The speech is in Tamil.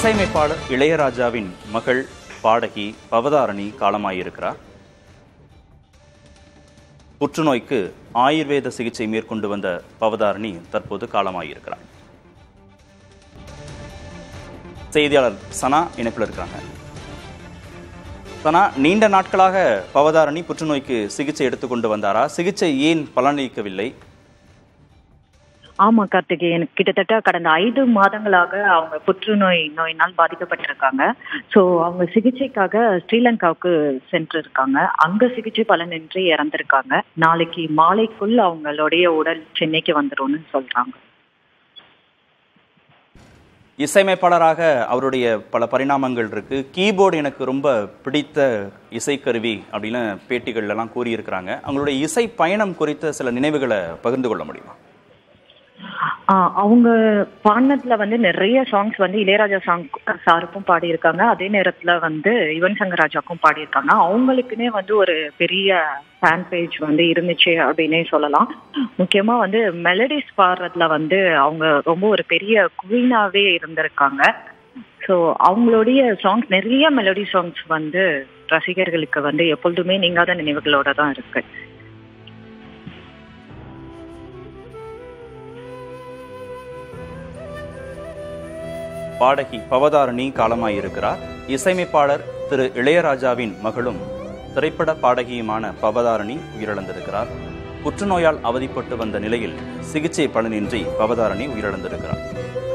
இசையமைப்பாளர் இளையராஜாவின் மகள் பாடகி பவதாரணி காலமாயிருக்கிறார் புற்றுநோய்க்கு ஆயுர்வேத சிகிச்சை மேற்கொண்டு வந்த பவதாரணி தற்போது காலமாயிருக்கிறார் செய்தியாளர் சனா இணைப்பில் இருக்காங்க சனா நீண்ட நாட்களாக பவதாரணி புற்றுநோய்க்கு சிகிச்சை எடுத்துக்கொண்டு வந்தாரா சிகிச்சை ஏன் பலனளிக்கவில்லை ஆமா கார்த்திகேயன் கிட்டத்தட்ட கடந்த ஐந்து மாதங்களாக அவங்க புற்றுநோய் நோயினால் பாதிக்கப்பட்டிருக்காங்க சோ அவங்க சிகிச்சைக்காக ஸ்ரீலங்காவுக்கு சென்றிருக்காங்க அங்க சிகிச்சை பலனின்றி இறந்திருக்காங்க நாளைக்கு மாலைக்குள் அவங்களுடைய உடல் சென்னைக்கு வந்துரும்னு சொல்றாங்க இசையமைப்பாளராக அவருடைய பல பரிணாமங்கள் இருக்கு கீபோர்டு எனக்கு ரொம்ப பிடித்த இசைக்கருவி அப்படின்னு பேட்டிகள்லாம் கூறியிருக்கிறாங்க அவங்களுடைய இசை பயணம் குறித்த சில நினைவுகளை பகிர்ந்து கொள்ள முடியுமா ஆஹ் அவங்க பாடினதுல வந்து நிறைய சாங்ஸ் வந்து இளையராஜா சாங் சாருக்கும் பாடியிருக்காங்க அதே நேரத்துல வந்து யுவன் சங்கர் ராஜாக்கும் பாடியிருக்காங்க அவங்களுக்குன்னே வந்து ஒரு பெரிய ஃபேன் பேஜ் வந்து இருந்துச்சு அப்படின்னே சொல்லலாம் முக்கியமா வந்து மெலடிஸ் பாடுறதுல வந்து அவங்க ரொம்ப ஒரு பெரிய குவீனாவே இருந்திருக்காங்க ஸோ அவங்களுடைய சாங்ஸ் நிறைய மெலடி சாங்ஸ் வந்து ரசிகர்களுக்கு வந்து எப்பொழுதுமே நீங்காத நினைவுகளோட தான் இருக்கு பாடகி பவதாரணி காலமாயிருக்கிறார் இசையமைப்பாளர் திரு இளையராஜாவின் மகளும் திரைப்பட பாடகியுமான பவதாரணி உயிரிழந்திருக்கிறார் புற்றுநோயால் அவதிப்பட்டு வந்த நிலையில் சிகிச்சை பலனின்றி பவதாரணி உயிரிழந்திருக்கிறார்